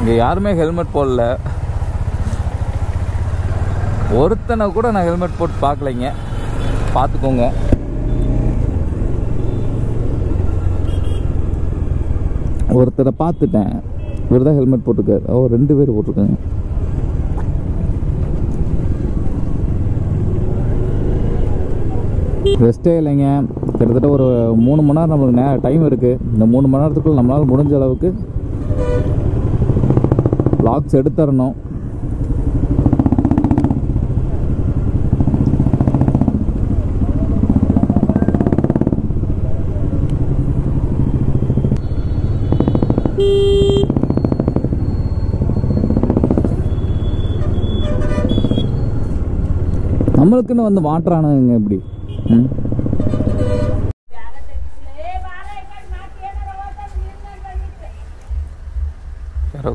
இங்கே யாருமே ஹெல்மெட் போடல ஒருத்தனை கூட நான் ஹெல்மெட் போட்டு பார்க்கலைங்க பார்த்துக்கோங்க ஒருத்தரை பார்த்துட்டேன் இவர் தான் ஹெல்மெட் போட்டிருக்காரு ஓ ரெண்டு பேர் போட்டிருக்காங்க ரெஸ்ட்டே இல்லைங்க கிட்டத்தட்ட ஒரு மூணு மணி நேரம் நம்மளுக்கு நே டைம் இருக்குது இந்த மூணு மணி நேரத்துக்குள்ள நம்மளால் முடிஞ்ச அளவுக்கு வ்ளாக்ஸ் எடுத்துடணும் நம்மளுக்குன்னு வந்து மாற்றானுங்க இப்படி ம் யாரோ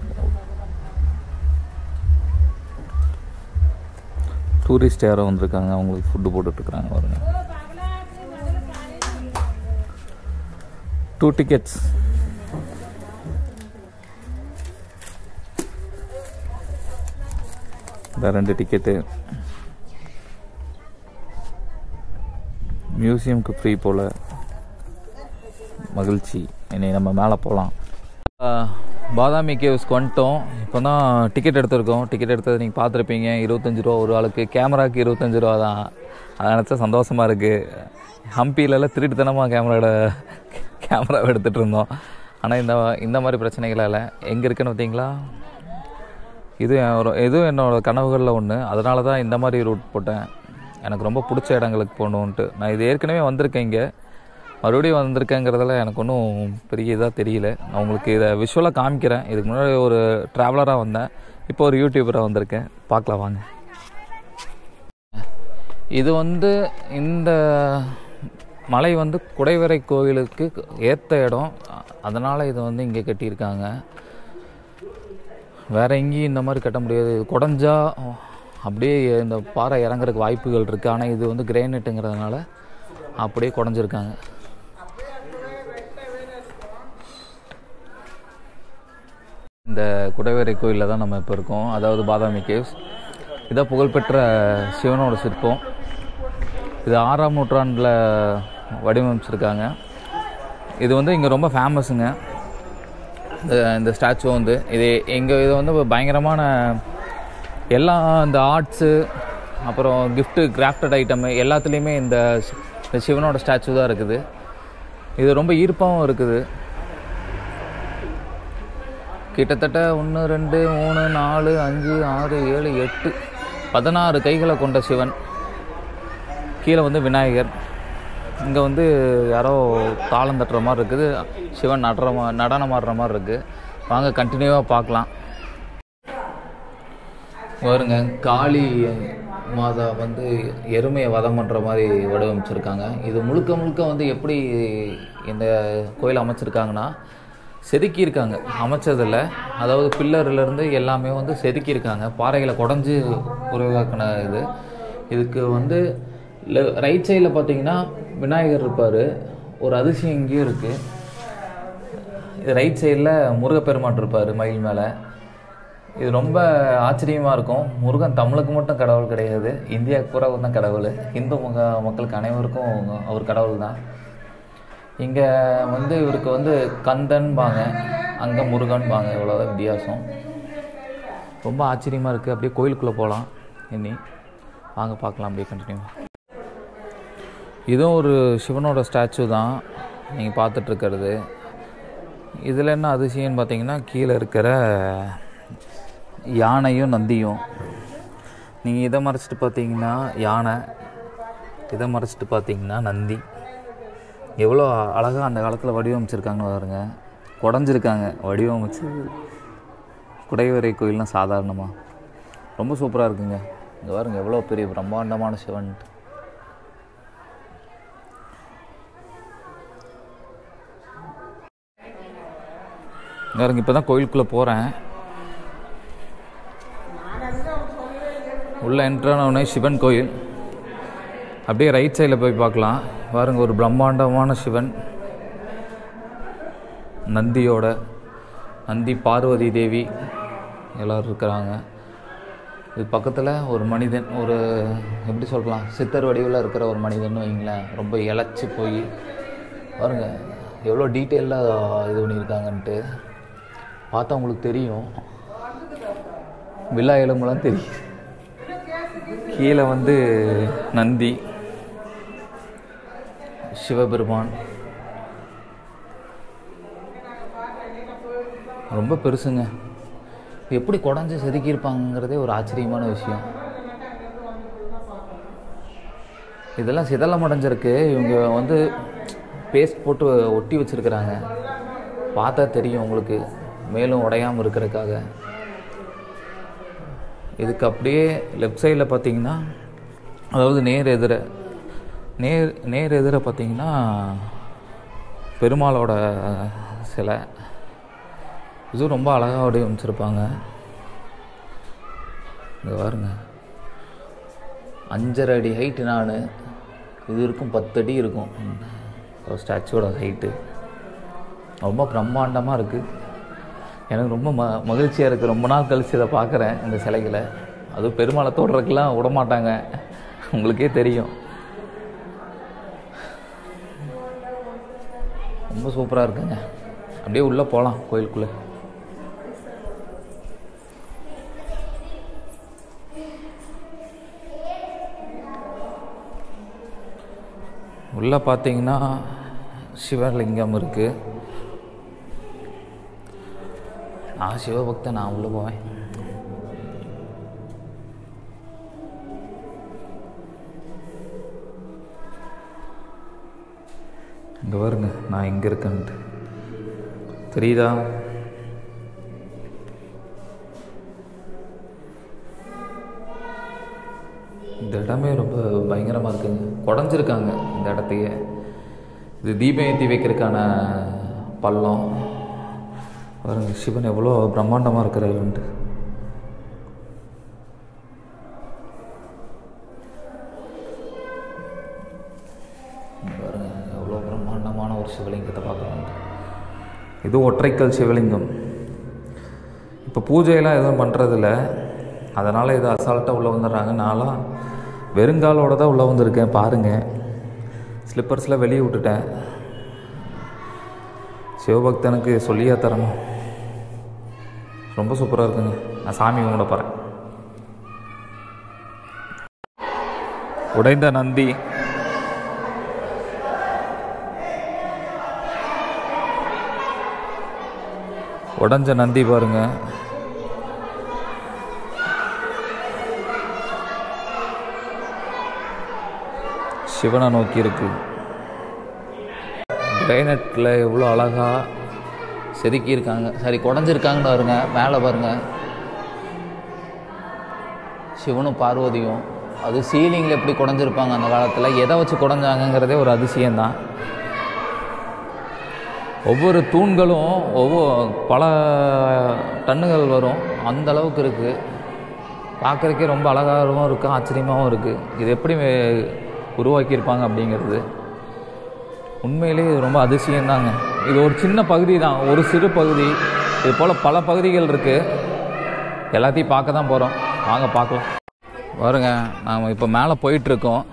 டூரிஸ்ட் யாரோ வந்திருக்காங்க அவங்களுக்கு ஃபுட்டு போட்டுட்ருக்குறாங்க பாருங்க டூ டிக்கெட்ஸ் இந்த ரெண்டு டிக்கெட்டு மியூசியம்க்கு ஃப்ரீ போல் மகிழ்ச்சி இனி நம்ம மேலே போகலாம் பாதாமி கேவ்ஸ்க்கு வந்துட்டோம் இப்போ தான் டிக்கெட் எடுத்திருக்கோம் டிக்கெட் எடுத்தது நீங்கள் பார்த்துருப்பீங்க இருபத்தஞ்சி ரூபா ஒரு ஆளுக்கு கேமராக்கு இருபத்தஞ்சி ரூபா தான் அதை நினச்சா சந்தோஷமாக இருக்குது ஹம்பியிலலாம் திருட்டுத்தனமாக கேமராவோட கேமராவை எடுத்துகிட்டு இருந்தோம் ஆனால் இந்த இந்த மாதிரி பிரச்சனைகள் இல்லை எங்கே இருக்குன்னு பார்த்தீங்களா இது என் ஒரு இதுவும் என்னோட கனவுகளில் ஒன்று அதனால தான் இந்த மாதிரி ரூட் போட்டேன் எனக்கு ரொம்ப பிடிச்ச இடங்களுக்கு போகணுன்ட்டு நான் இது ஏற்கனவே வந்திருக்கேன் இங்கே மறுபடியும் வந்திருக்கேங்கிறதுல எனக்கு ஒன்றும் பெரிய இதாக தெரியல நான் உங்களுக்கு இதை விஷுவலாக காமிக்கிறேன் இதுக்கு முன்னாடி ஒரு ட்ராவலராக வந்தேன் இப்போ ஒரு யூடியூபராக வந்திருக்கேன் பார்க்கலாம் வாங்க இது வந்து இந்த மலை வந்து குடைவரை கோவிலுக்கு ஏற்ற இடம் அதனால் இதை வந்து இங்கே கட்டியிருக்காங்க வேற எங்கேயும் இந்த மாதிரி கட்ட முடியாது இது குடஞ்சா அப்படியே இந்த பாறை இறங்குறதுக்கு வாய்ப்புகள் இருக்குது ஆனால் இது வந்து கிரேனைட்டுங்கிறதுனால அப்படியே குடஞ்சிருக்காங்க இந்த குடைவரை கோயிலில் தான் நம்ம இப்போ இருக்கோம் அதாவது பாதாமி கேவ்ஸ் இதான் புகழ்பெற்ற சிவனோட சிற்பம் இது ஆறாம் நூற்றாண்டில் வடிவமைச்சிருக்காங்க இது வந்து இங்கே ரொம்ப ஃபேமஸுங்க இந்த இந்த ஸ்டாச்சு வந்து இது எங்கள் இது வந்து பயங்கரமான எல்லா இந்த ஆர்ட்ஸு அப்புறம் கிஃப்ட்டு கிராஃப்டட் ஐட்டமு எல்லாத்துலேயுமே இந்த சி- இந்த சிவனோட ஸ்டாச்சு தான் இருக்குது இது ரொம்ப ஈர்ப்பாகவும் இருக்குது கிட்டத்தட்ட ஒன்று ரெண்டு மூணு நாலு அஞ்சு ஆறு ஏழு எட்டு பதினாறு கைகளை கொண்ட சிவன் கீழே வந்து விநாயகர் இங்கே வந்து யாரோ தாளம் தட்டுற மாதிரி இருக்குது சிவன் நடுற மா நடனம் ஆடுற மாதிரி இருக்குது வாங்க கண்டினியூவாக பார்க்கலாம் பாருங்க காளி மாதா வந்து எருமையை வதம் பண்ணுற மாதிரி வடிவமைச்சிருக்காங்க இது முழுக்க முழுக்க வந்து எப்படி இந்த கோயில் அமைச்சிருக்காங்கன்னா செதுக்கியிருக்காங்க அமைச்சதில் அதாவது பில்லர்லேருந்து எல்லாமே வந்து செதுக்கியிருக்காங்க பாறைகளை குடஞ்சி உருவாக்கின இது இதுக்கு வந்து ரைட் சைடில் பார்த்தீங்கன்னா விநாயகர் இருப்பார் ஒரு அதிசயம் இங்கேயும் இருக்குது இது ரைட் சைடில் முருகப்பெருமான் இருப்பார் மயில் மேலே இது ரொம்ப ஆச்சரியமாக இருக்கும் முருகன் தமிழுக்கு மட்டும் கடவுள் கிடையாது இந்தியாவுக்கு பூரா தான் கடவுள் இந்து மக மக்களுக்கு அனைவருக்கும் அவர் கடவுள் தான் இங்கே வந்து இவருக்கு வந்து கந்தன்பாங்க அங்கே முருகன்பாங்க இவ்வளோதான் வித்தியாசம் ரொம்ப ஆச்சரியமாக இருக்குது அப்படியே கோயிலுக்குள்ளே போகலாம் இனி வாங்க பார்க்கலாம் அப்படியே கண்டினியூ இதுவும் ஒரு சிவனோட ஸ்டாச்சு தான் நீங்கள் பார்த்துட்ருக்கிறது இதில் என்ன அதிசயம்னு பார்த்தீங்கன்னா கீழே இருக்கிற யானையும் நந்தியும் நீங்கள் இதை மறைச்சிட்டு பார்த்தீங்கன்னா யானை இதை மறைச்சிட்டு பார்த்தீங்கன்னா நந்தி எவ்வளோ அழகாக அந்த காலத்தில் வடிவமைச்சிருக்காங்கன்னு பாருங்க குடஞ்சிருக்காங்க வடிவமைச்சு குடைவரை கோயில்லாம் சாதாரணமாக ரொம்ப சூப்பராக இருக்குங்க இங்கே பாருங்க எவ்வளோ பெரிய பிரம்மாண்டமான சிவன் பாருங்க இப்போ தான் கோயிலுக்குள்ளே போகிறேன் உள்ளே என்ட்ரானவுடனே சிவன் கோயில் அப்படியே ரைட் சைடில் போய் பார்க்கலாம் பாருங்க ஒரு பிரம்மாண்டமான சிவன் நந்தியோட நந்தி பார்வதி தேவி எல்லோரும் இருக்கிறாங்க இது பக்கத்தில் ஒரு மனிதன் ஒரு எப்படி சொல்லலாம் சித்தர் வடிவில் இருக்கிற ஒரு மனிதன் வைங்களேன் ரொம்ப இழைச்சி போய் பாருங்க எவ்வளோ டீட்டெயிலாக இது பண்ணியிருக்காங்கன்ட்டு பார்த்தா உங்களுக்கு தெரியும் வில்லா எலும்புலாம் தெரியும் கீழே வந்து நந்தி சிவபெருமான் ரொம்ப பெருசுங்க எப்படி குடஞ்சி செதுக்கியிருப்பாங்கிறதே ஒரு ஆச்சரியமான விஷயம் இதெல்லாம் சிதலம் அடைஞ்சிருக்கு இவங்க வந்து பேஸ்ட் போட்டு ஒட்டி வச்சிருக்கிறாங்க பார்த்தா தெரியும் உங்களுக்கு மேலும் உடையாமல் இருக்கிறதுக்காக இதுக்கு அப்படியே லெஃப்ட் சைடில் பார்த்தீங்கன்னா அதாவது நேர் எதிர நேர் நேர் எதிர பார்த்தீங்கன்னா பெருமாளோட சிலை இது ரொம்ப அழகாக வடிவமைச்சிருப்பாங்க இங்கே பாருங்க அஞ்சரை அடி ஹைட்டு நான் இது இருக்கும் பத்து அடி இருக்கும் ஒரு ஸ்டாச்சுவோட ஹைட்டு ரொம்ப பிரம்மாண்டமாக இருக்குது எனக்கு ரொம்ப ம மகிழ்ச்சியாக இருக்குது ரொம்ப நாள் கழிச்சு இதை பார்க்குறேன் இந்த சிலைகளை அதுவும் பெருமாளை தோடுறதுக்கெலாம் விட மாட்டாங்க உங்களுக்கே தெரியும் ரொம்ப சூப்பராக இருக்குங்க அப்படியே உள்ளே போகலாம் கோயிலுக்குள்ளே உள்ளே பார்த்தீங்கன்னா சிவலிங்கம் இருக்குது நான் சிவபக்தன் நான் உள்ளே போவேன் இங்கே பாருங்க நான் எங்கே இருக்கேன்ட்டு தெரியுதா இந்த இடமே ரொம்ப பயங்கரமாக இருக்குங்க குடஞ்சிருக்காங்க இந்த இடத்தையே இது தீபம் ஏற்றி வைக்கிறதுக்கான பள்ளம் பாருங்க சிவன் எவ்வளோ பிரம்மாண்டமாக இருக்கிறாருன்ட்டு பாருங்க எவ்வளோ பிரம்மாண்டமான ஒரு சிவலிங்கத்தை பார்க்குறாங்க இது ஒற்றைக்கல் சிவலிங்கம் இப்போ பூஜையெல்லாம் எதுவும் பண்ணுறதில்ல அதனால் இது அசால்ட்டாக உள்ளே வந்துடுறாங்க நான்லாம் வெறுங்காலோட தான் உள்ளே வந்திருக்கேன் பாருங்கள் ஸ்லிப்பர்ஸ்லாம் வெளியே விட்டுட்டேன் சிவபக்தனுக்கு சொல்லியா தரணும் ரொம்ப சூப்பராக இருக்குங்க நான் சாமி கும்பிட போகிறேன் உடைந்த நந்தி உடஞ்ச நந்தி பாருங்க சிவனை நோக்கி இருக்கு கிரைனட்டில் எவ்வளோ அழகாக செதுக்கியிருக்காங்க சரி குடஞ்சிருக்காங்கன்னு பாருங்க மேலே பாருங்க சிவனும் பார்வதியும் அது சீலிங்கில் எப்படி குடஞ்சிருப்பாங்க அந்த காலத்தில் எதை வச்சு குடஞ்சாங்கங்கிறதே ஒரு அதிசயம்தான் ஒவ்வொரு தூண்களும் ஒவ்வொரு பல டன்னுகள் வரும் அந்த அளவுக்கு இருக்குது பார்க்குறக்கே ரொம்ப அழகாகவும் இருக்குது ஆச்சரியமாகவும் இருக்குது இது எப்படி வே- உருவாக்கியிருப்பாங்க அப்படிங்கிறது உண்மையிலேயே இது ரொம்ப அதிசயம்தாங்க இது ஒரு சின்ன பகுதி தான் ஒரு சிறு பகுதி இது போல் பல பகுதிகள் இருக்குது எல்லாத்தையும் பார்க்க தான் போகிறோம் வாங்க பார்க்கலாம் பாருங்க நாம் இப்போ மேலே போயிட்டுருக்கோம்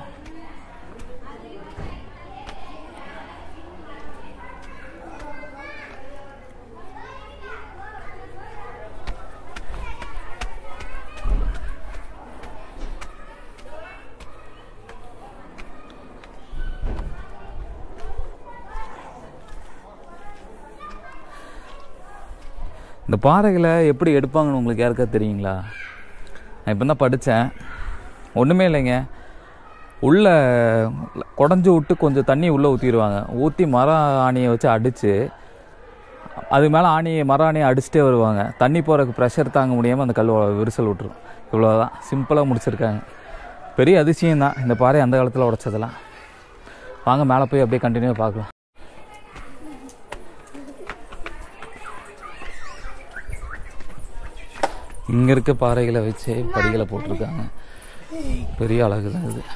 இந்த பாறைகளை எப்படி எடுப்பாங்கன்னு உங்களுக்கு யாருக்கா தெரியுங்களா நான் இப்போ தான் படித்தேன் ஒன்றுமே இல்லைங்க உள்ளே குடஞ்சி விட்டு கொஞ்சம் தண்ணி உள்ளே ஊற்றிடுவாங்க ஊற்றி மர ஆணியை வச்சு அடித்து அது மேலே ஆணியை மர ஆணியை அடிச்சுட்டே வருவாங்க தண்ணி போகிறக்கு ப்ரெஷர் தாங்க முடியாமல் அந்த கல் விரிசல் விட்டுரும் இவ்வளோதான் சிம்பிளாக முடிச்சிருக்காங்க பெரிய அதிசயம் தான் இந்த பாறை அந்த காலத்தில் உடைச்சதெல்லாம் வாங்க மேலே போய் அப்படியே கண்டினியூ பார்க்கலாம் இங்கே இருக்க பாறைகளை வச்சு படிகளை போட்டிருக்காங்க பெரிய அழகு தான் இது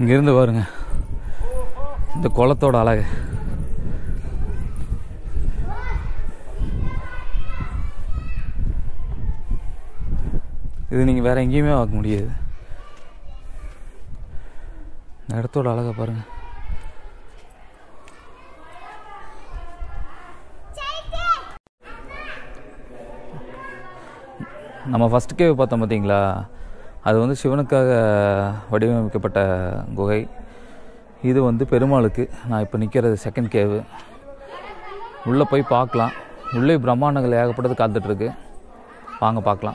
இங்கேருந்து பாருங்க இந்த குளத்தோட அழகு இது நீங்கள் வேற எங்கேயுமே பார்க்க முடியாது இந்த இடத்தோட அழகை பாருங்க நம்ம ஃபஸ்ட் கேவ் பார்த்தோம் பார்த்தீங்களா அது வந்து சிவனுக்காக வடிவமைக்கப்பட்ட குகை இது வந்து பெருமாளுக்கு நான் இப்போ நிற்கிறது செகண்ட் கேவு உள்ளே போய் பார்க்கலாம் உள்ளே பிரம்மாண்டங்கள் ஏகப்பட்டது காத்துட்ருக்கு வாங்க பார்க்கலாம்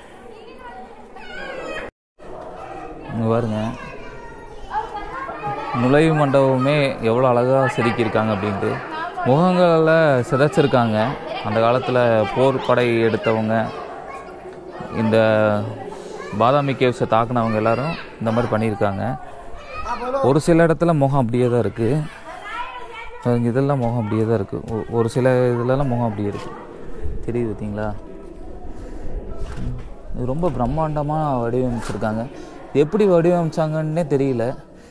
இங்கே பாருங்க நுழைவு மண்டபமே எவ்வளோ அழகாக செதுக்கியிருக்காங்க அப்படின்ட்டு முகங்களில் சிதைச்சிருக்காங்க அந்த காலத்தில் போர் படை எடுத்தவங்க இந்த பாதாமி கேவ்ஸை தாக்குனவங்க எல்லாரும் இந்த மாதிரி பண்ணியிருக்காங்க ஒரு சில இடத்துல முகம் அப்படியே தான் இருக்குது இதெல்லாம் முகம் அப்படியே தான் இருக்குது ஒரு சில இதுலலாம் முகம் அப்படியே இருக்குது தெரியுது பார்த்தீங்களா இது ரொம்ப பிரம்மாண்டமாக வடிவமைச்சிருக்காங்க எப்படி வடிவமைச்சாங்கன்னே தெரியல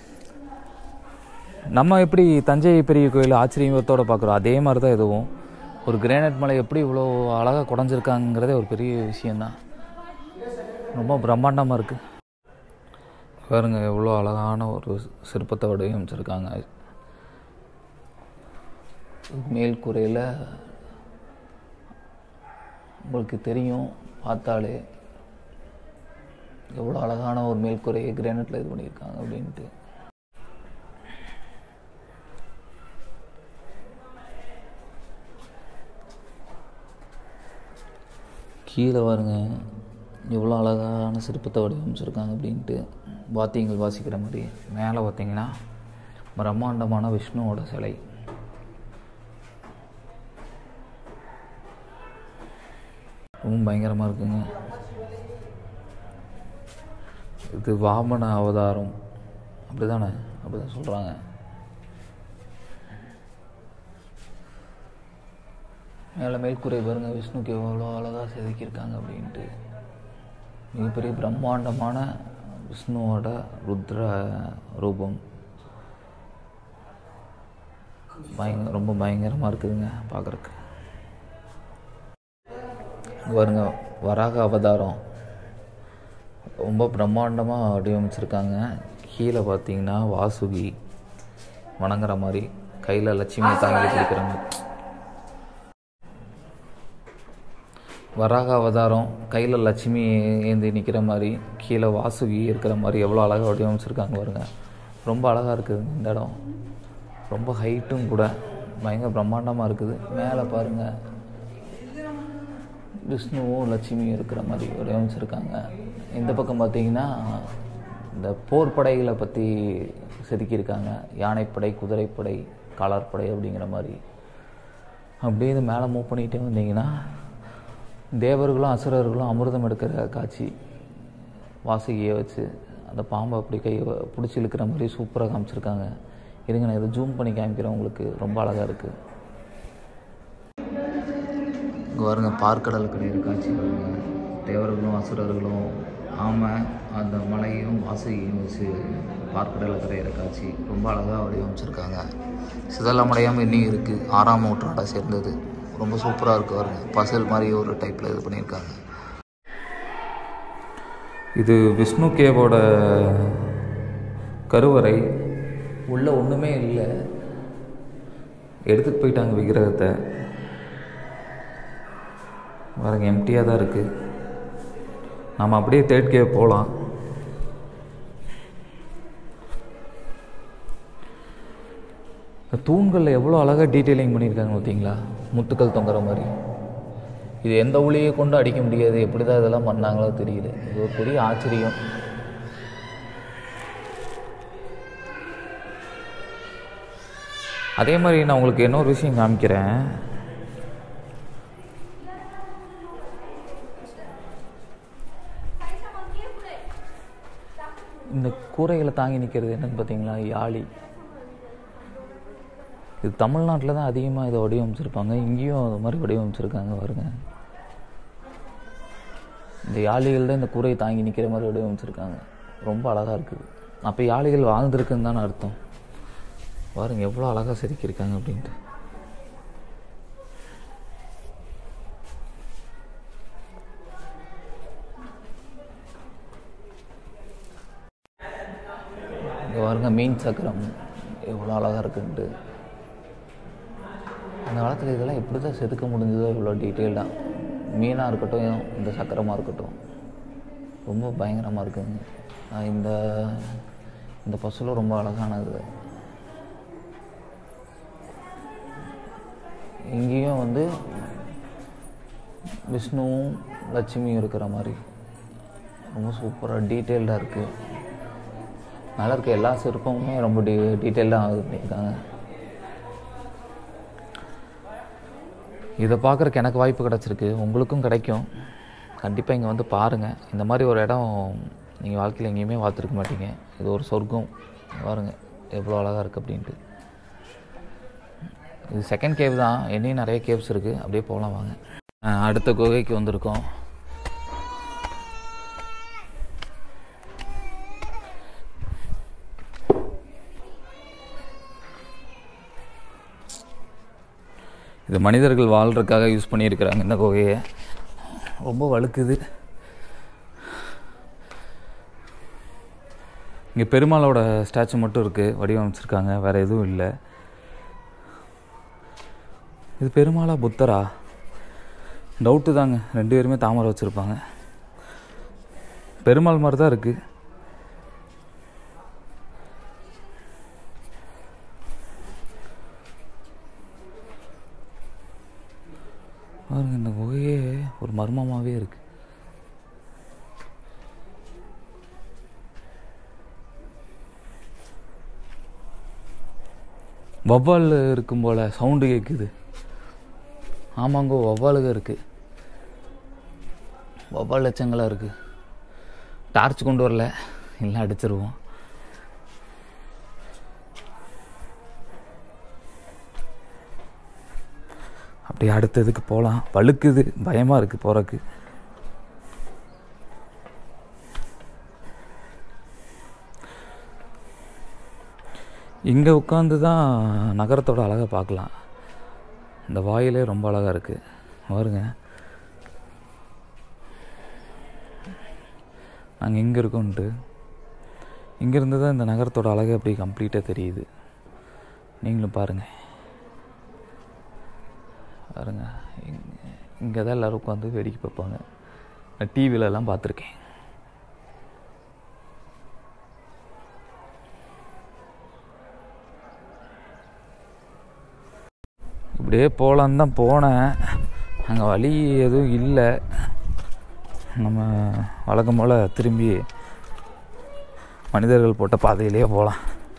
நம்ம எப்படி தஞ்சை பெரிய கோயில் ஆச்சரியத்தோடு பார்க்குறோம் அதே மாதிரி தான் இதுவும் ஒரு கிரானைட் மலை எப்படி இவ்வளோ அழகாக குடஞ்சிருக்காங்கிறதே ஒரு பெரிய விஷயந்தான் ரொம்ப பிரம்மாண்டமாக இருக்குது பாருங்க எவ்வளோ அழகான ஒரு சிற்பத்தை வடிவமைச்சிருக்காங்க மேல் கூரையில் உங்களுக்கு தெரியும் பார்த்தாலே எவ்வளோ அழகான ஒரு மேல்கூரையை கிரானைட்டில் இது பண்ணியிருக்காங்க அப்படின்ட்டு கீழே பாருங்க எவ்வளோ அழகான சிற்பத்தை வடிவமைச்சிருக்காங்க அப்படின்ட்டு வாத்தியங்கள் வாசிக்கிற மாதிரி மேலே பார்த்தீங்கன்னா பிரம்மாண்டமான விஷ்ணுவோட சிலை ரொம்ப பயங்கரமாக இருக்குங்க இது வாமன அவதாரம் அப்படி தானே அப்படி தான் சொல்கிறாங்க மேலே மேல்கூரை பாருங்க விஷ்ணுக்கு எவ்வளோ அழகாக செதுக்கியிருக்காங்க அப்படின்ட்டு மிகப்பெரிய பிரம்மாண்டமான விஷ்ணுவோட ருத்ர ரூபம் பயங்க ரொம்ப பயங்கரமாக இருக்குதுங்க பார்க்குறக்கு பாருங்க வராக அவதாரம் ரொம்ப பிரம்மாண்டமாக வடிவமைச்சிருக்காங்க கீழே பார்த்தீங்கன்னா வாசுகி வணங்குற மாதிரி கையில் லட்சுமியை தாங்கி பிடிக்கிற மாதிரி வராக அவதாரம் கையில் லட்சுமி ஏந்தி நிற்கிற மாதிரி கீழே வாசுகி இருக்கிற மாதிரி எவ்வளோ அழகாக வடிவமைச்சிருக்காங்க பாருங்க ரொம்ப அழகாக இருக்குது இந்த இடம் ரொம்ப ஹைட்டும் கூட பயங்கர பிரம்மாண்டமாக இருக்குது மேலே பாருங்கள் விஷ்ணுவும் லட்சுமியும் இருக்கிற மாதிரி வடிவமைச்சிருக்காங்க இந்த பக்கம் பார்த்தீங்கன்னா இந்த போர் படைகளை பற்றி செதுக்கியிருக்காங்க யானைப்படை குதிரைப்படை காலார்படை அப்படிங்கிற மாதிரி அப்படியே இது மேலே மூவ் பண்ணிகிட்டே வந்தீங்கன்னா தேவர்களும் அசுரர்களும் அமிர்தம் எடுக்கிற காட்சி வாசுகியை வச்சு அந்த பாம்பை அப்படி கை பிடிச்சி இழுக்கிற மாதிரி சூப்பராக காமிச்சிருக்காங்க இருங்க நான் இதை ஜூம் பண்ணி காமிக்கிறேன் உங்களுக்கு ரொம்ப அழகாக இருக்குது இங்கே பாருங்க பார்க்கடல் கிடையாது காட்சி பாருங்க தேவர்களும் அசுரர்களும் ஆமை அந்த மலையும் வாசுகியும் வச்சு பார்க்கடலில் கரையிற காட்சி ரொம்ப அழகாக வடிவமைச்சிருக்காங்க சிதலமடையாமல் இன்னும் இருக்குது ஆறாம் நூற்றாண்டை சேர்ந்தது ரொம்ப சூப்பராக இருக்கு பாருங்க பசல் மாதிரி ஒரு டைப்பில் இது பண்ணியிருக்காங்க இது விஷ்ணு கேவோட கருவறை உள்ள ஒன்றுமே இல்லை எடுத்துகிட்டு போயிட்டாங்க விக்கிரகத்தை பாருங்க எம்டியாக தான் இருக்குது நம்ம அப்படியே தேர்ட் கேவ் போகலாம் இந்த தூண்களில் எவ்வளோ அழகாக டீட்டெயிலிங் பண்ணியிருக்காங்க பார்த்தீங்களா முத்துக்கள் தொங்குற மாதிரி இது எந்த ஒளியை கொண்டு அடிக்க முடியாது எப்படி தான் இதெல்லாம் பண்ணாங்களோ தெரியல இது ஒரு பெரிய ஆச்சரியம் அதே மாதிரி நான் உங்களுக்கு இன்னொரு விஷயம் காமிக்கிறேன் இந்த கூரைகளை தாங்கி நிற்கிறது என்னன்னு பார்த்தீங்களா யாழி இது தமிழ்நாட்டில் தான் அதிகமாக இதை வடிவமைச்சிருப்பாங்க இங்கேயும் அது மாதிரி வடிவமைச்சிருக்காங்க பாருங்க இந்த யாழிகள் தான் இந்த கூரையை தாங்கி நிற்கிற மாதிரி வடிவமைச்சிருக்காங்க ரொம்ப அழகாக இருக்குது அப்போ யாளிகள் வாழ்ந்திருக்குன்னு தானே அர்த்தம் பாருங்க எவ்வளோ அழகாக செதுக்கியிருக்காங்க அப்படின்ட்டு இங்கே பாருங்க மீன் சக்கரம் எவ்வளோ அழகாக இருக்குன்ட்டு அந்த காலத்தில் இதெல்லாம் எப்படி தான் செதுக்க முடிஞ்சதோ இவ்வளோ டீட்டெயில்டாக மீனாக இருக்கட்டும் இந்த சக்கரமாக இருக்கட்டும் ரொம்ப பயங்கரமாக இருக்குங்க ஆஹ் இந்த இந்த பசுலும் ரொம்ப அழகானது இங்கேயும் வந்து விஷ்ணுவும் லட்சுமியும் இருக்கிற மாதிரி ரொம்ப சூப்பராக டீட்டெயில்டாக இருக்குது மேலே இருக்க எல்லா சிற்பமுமே ரொம்ப டீ டீட்டெயில்டாக பண்ணியிருக்காங்க இதை பார்க்குறக்கு எனக்கு வாய்ப்பு கிடச்சிருக்கு உங்களுக்கும் கிடைக்கும் கண்டிப்பாக இங்கே வந்து பாருங்கள் இந்த மாதிரி ஒரு இடம் நீங்கள் வாழ்க்கையில் எங்கேயுமே பார்த்துருக்க மாட்டீங்க இது ஒரு சொர்க்கம் பாருங்க எவ்வளோ அழகாக இருக்குது அப்படின்ட்டு இது செகண்ட் கேவ் தான் இன்னும் நிறைய கேவ்ஸ் இருக்குது அப்படியே போகலாம் வாங்க அஹ் அடுத்த குகைக்கு வந்திருக்கோம் இது மனிதர்கள் வாழ்கிறதுக்காக யூஸ் பண்ணியிருக்கிறாங்க இந்த குகையை ரொம்ப வழுக்குது இங்கே பெருமாளோட ஸ்டாச்சு மட்டும் இருக்குது வடிவமைச்சிருக்காங்க வேறு எதுவும் இல்லை இது பெருமாளா புத்தரா டவுட்டு தாங்க ரெண்டு பேருமே தாமரை வச்சுருப்பாங்க பெருமாள் மாதிரி தான் இருக்குது பாருங்க இந்த குகையே ஒரு மர்மமாகவே இருக்கு வவ்வால் இருக்கும் போல சவுண்டு கேட்குது ஆமாங்கோ வவ்வாலுக இருக்கு வவ்வால் லட்சங்களாக இருக்கு டார்ச் கொண்டு வரல இல்லை அடிச்சிருவோம் அப்படி அடுத்ததுக்கு போகலாம் வழுக்குது பயமாக இருக்குது போகிறக்கு இங்கே உட்காந்து தான் நகரத்தோட அழகை பார்க்கலாம் இந்த வாயிலே ரொம்ப அழகாக இருக்குது பாருங்க நாங்கள் எங்கே இருக்கோன்ட்டு இங்கேருந்து தான் இந்த நகரத்தோட அழகு அப்படி கம்ப்ளீட்டாக தெரியுது நீங்களும் பாருங்கள் பாருங்க இங்கே தான் எல்லோரும் உட்காந்து வேடிக்கை பார்ப்பாங்க நான் டிவிலலாம் பார்த்துருக்கேன் இப்படியே போகலான்னு தான் போனேன் அங்கே வழி எதுவும் இல்லை நம்ம வழக்கம் போல் திரும்பி மனிதர்கள் போட்ட பாதையிலேயே போகலாம்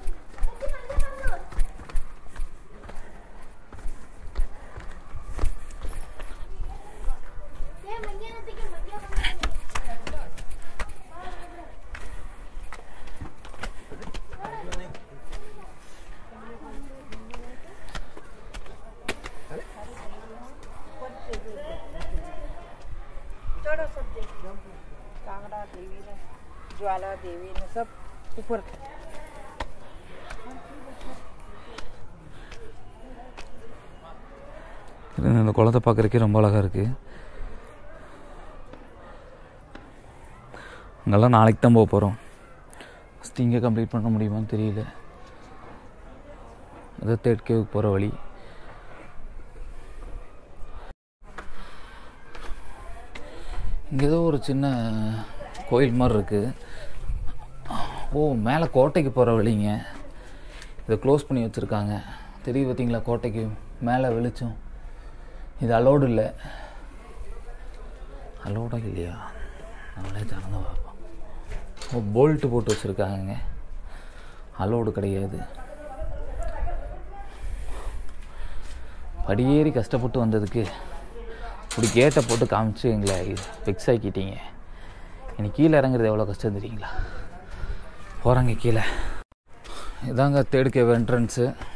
चढो सब देखो कांगड़ा देवी ने ज्वाला देवी ने सब ऊपर இது இந்த குளத்தை பார்க்குறக்கே ரொம்ப அழகாக இருக்குது அங்கெல்லாம் நாளைக்கு தான் போக போகிறோம் ஃபஸ்ட்டு இங்கே கம்ப்ளீட் பண்ண முடியுமான்னு தெரியல அதான் தேர்ட் கேவுக்கு போகிற வழி இங்கே ஏதோ ஒரு சின்ன கோயில் மாதிரி இருக்குது ஓ மேலே கோட்டைக்கு போகிற வழிங்க இதை க்ளோஸ் பண்ணி வச்சுருக்காங்க தெரியும் பார்த்தீங்களா கோட்டைக்கு மேலே வெளிச்சம் இது அலோடு இல்லை அலோடா இல்லையா நம்மளே திறந்து பார்ப்போம் ஓ போல்ட்டு போட்டு வச்சுருக்காங்க அலோடு கிடையாது படியேறி கஷ்டப்பட்டு வந்ததுக்கு இப்படி கேட்டை போட்டு காமிச்சு எங்களை ஃபிக்ஸ் ஆக்கிட்டீங்க எனக்கு கீழே இறங்குறது எவ்வளோ கஷ்டம் தெரியுங்களா போகிறாங்க கீழே இதாங்க தேர்ட் கேவ் என்ட்ரன்ஸு